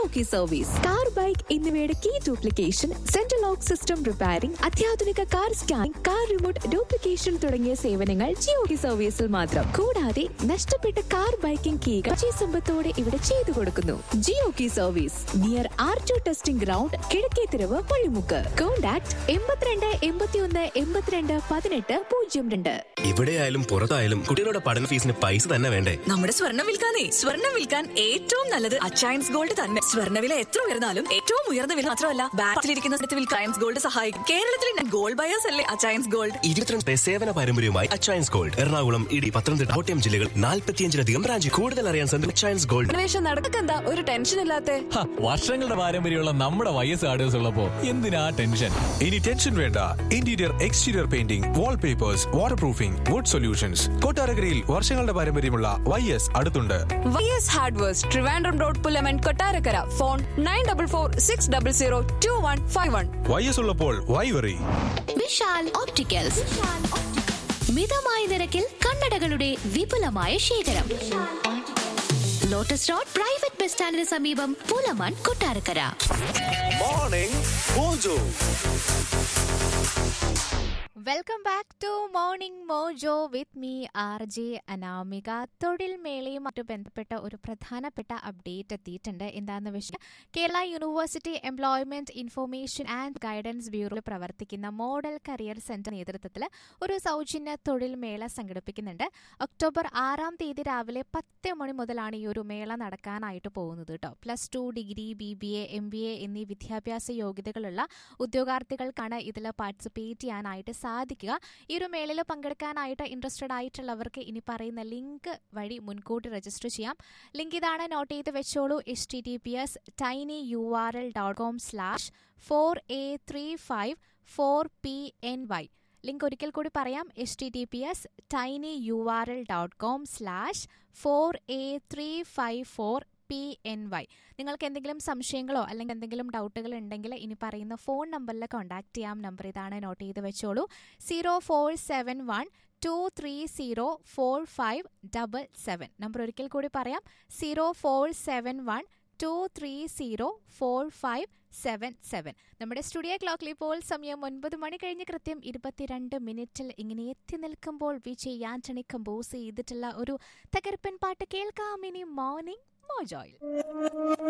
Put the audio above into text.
Jio key service car bike എന്നിവയുടെ key duplication central lock system repairing അത്യാധുനിക car scanning car remote duplication തുടങ്ങിയ സേവനങ്ങൾ ജിയോ കി സർവീസിൽ മാത്രം കൂടാതെ നഷ്ടപ്പെട്ട കാർ ബൈക്കിംഗ് കീകൾ അക്ഷയ സമ്പത്തോടെ ഇവിടെ ചെയ്തു കൊടുക്കുന്നു Jio key service near R T testing ground Kizhakkethiravu Pallimukku contact എൺപത്തിരണ്ട് എൺപത്തിയൊന്ന് എൺപത്തിരണ്ട് പതിനെട്ട് പൂജ്യം രണ്ട് എവിടെയായാലും പുറത്തായാലും കുട്ടികളുടെ പഠന ഫീസിന് പൈസ തന്നെ വേണ്ടേ നമ്മുടെ സ്വർണം വിൽക്കാനേ സ്വർണം വിൽക്കാൻ ഏറ്റവും നല്ലത് അച്ചയൻസ് ഗോൾഡ് തന്നെ സ്വർണ്ണവില എത്ര ഉയർന്നാലും ഏറ്റവും ഉയർന്ന വില മാത്രമല്ല ബാങ്കിലിരിക്കുന്ന സ്ഥലത്ത് വിൽക്കാൻ അച്ചയൻസ് ഗോൾഡ് സഹായിക്കും കേരളത്തിലെ ഗോൾഡ് ബയേഴ്സ് അല്ലേ അച്ചയൻസ് ഗോൾഡ് ഇരുപത്തിരണ്ട് സേവന പാരമ്പര്യവുമായി അച്ചയൻസ് ഗോൾഡ് എറണാകുളം ഇടി പത്തനംതിട്ട കോട്ടയം ജില്ലകൾ നാൽപ്പത്തിയഞ്ചിലധികം ബ്രാഞ്ച് കൂടുതൽ അറിയാൻ സ്വന്തം അച്ചയൻസ് ഗോൾഡ് അന്വേഷണം നടക്കെന്താ ഒരു ടെൻഷൻ ഇല്ലാത്തെ ഹ, വർഷങ്ങളുടെ പാരമ്പര്യമുള്ള നമ്മുടെ വൈ എസ് ആർഡേഴ്സ് ഉള്ളപ്പോ എന്തിനാ ടെൻഷൻ ഇനി ടെൻഷൻ വേണ്ട interior exterior painting wall papers water proofing wood solutions കൊട്ടാരക്കരയിൽ വർഷങ്ങളുടെ പാരമ്പര്യമുള്ള വൈ എസ് അടുത്തുണ്ട് Y S hardwares Trivandrum road Pulamon Kottarakkara phone nine double four six double zero two one five one Y S ഉള്ളപ്പോൾ why worry Vishal opticals മിതമായ നിരക്കിൽ കണ്ണടകളുടെ വിപുലമായ ശേഖരം ലോട്ടസ് റോഡ് പ്രൈവറ്റ് ബസ് സ്റ്റാൻഡിന് സമീപം Pulamon Kottarakkara welcome back to morning mojo with me R J Anamika തൊഴിൽ മേളയുമായിട്ട് ബന്ധപ്പെട്ട ഒരു പ്രധാനപ്പെട്ട അപ്ഡേറ്റ് എത്തിയിട്ടുണ്ട് എന്താണെന്ന് വെച്ചാൽ Kerala university employment information and guidance ബ്യൂറോയിൽ പ്രവർത്തിക്കുന്ന മോഡൽ കരിയർ സെന്റർ നേതൃത്വത്തിൽ ഒരു സൗജന്യ തൊഴിൽ മേള സംഘടിപ്പിക്കുന്നുണ്ട് ഒക്ടോബർ ആറാം തീയതി രാവിലെ പത്ത് മണി മുതലാണ് ഈ ഒരു മേള നടക്കാനായിട്ട് പോകുന്നത് കേട്ടോ plus two degree B B A M B A എന്നീ വിദ്യാഭ്യാസ യോഗ്യതകളുള്ള ഉദ്യോഗാർത്ഥികൾക്കാണ് ഇതിൽ പാർട്ടിസിപ്പേറ്റ് ചെയ്യാനായിട്ട് സാധിക്കുക ഈ ഒരു മേളയിൽ പങ്കെടുക്കാനായിട്ട് ഇൻട്രസ്റ്റഡ് ആയിട്ടുള്ളവർക്ക് ഇനി പറയുന്ന ലിങ്ക് വഴി മുൻകൂട്ടി രജിസ്റ്റർ ചെയ്യാം ലിങ്ക് ഇതാണ് നോട്ട് ചെയ്ത് വെച്ചോളൂ H T T P S tiny U R L dot com slash four A three five four P N Y link ഒരിക്കൽ കൂടി പറയാം H T T P S tiny U R L dot com slash four A three five four P N Y നിങ്ങൾക്ക് എന്തെങ്കിലും സംശയങ്ങളോ അല്ലെങ്കിൽ എന്തെങ്കിലും ഡൗട്ടുകൾ ഉണ്ടെങ്കിൽ ഇനി പറയുന്ന ഫോൺ നമ്പറിൽ കോൺടാക്ട് ചെയ്യാം നമ്പർ ഇതാണ് നോട്ട് ചെയ്ത് വെച്ചോളൂ zero four seven one two three zero four five double seven number ഒരിക്കൽ കൂടി പറയാം zero four seven one two three zero four five seven seven നമ്മുടെ സ്റ്റുഡിയോ ക്ലോക്കിൽ ഇപ്പോൾ സമയം ഒൻപത് മണി കഴിഞ്ഞ് കൃത്യം ഇരുപത്തിരണ്ട് മിനിറ്റിൽ ഇങ്ങനെ എത്തി നിൽക്കുമ്പോൾ വിജയ് ആന്റണി കമ്പോസ് ചെയ്തിട്ടുള്ള ഒരു തകർപ്പൻ പാട്ട് കേൾക്കാം ഇനി മോർണിംഗ് മോജോയിൽ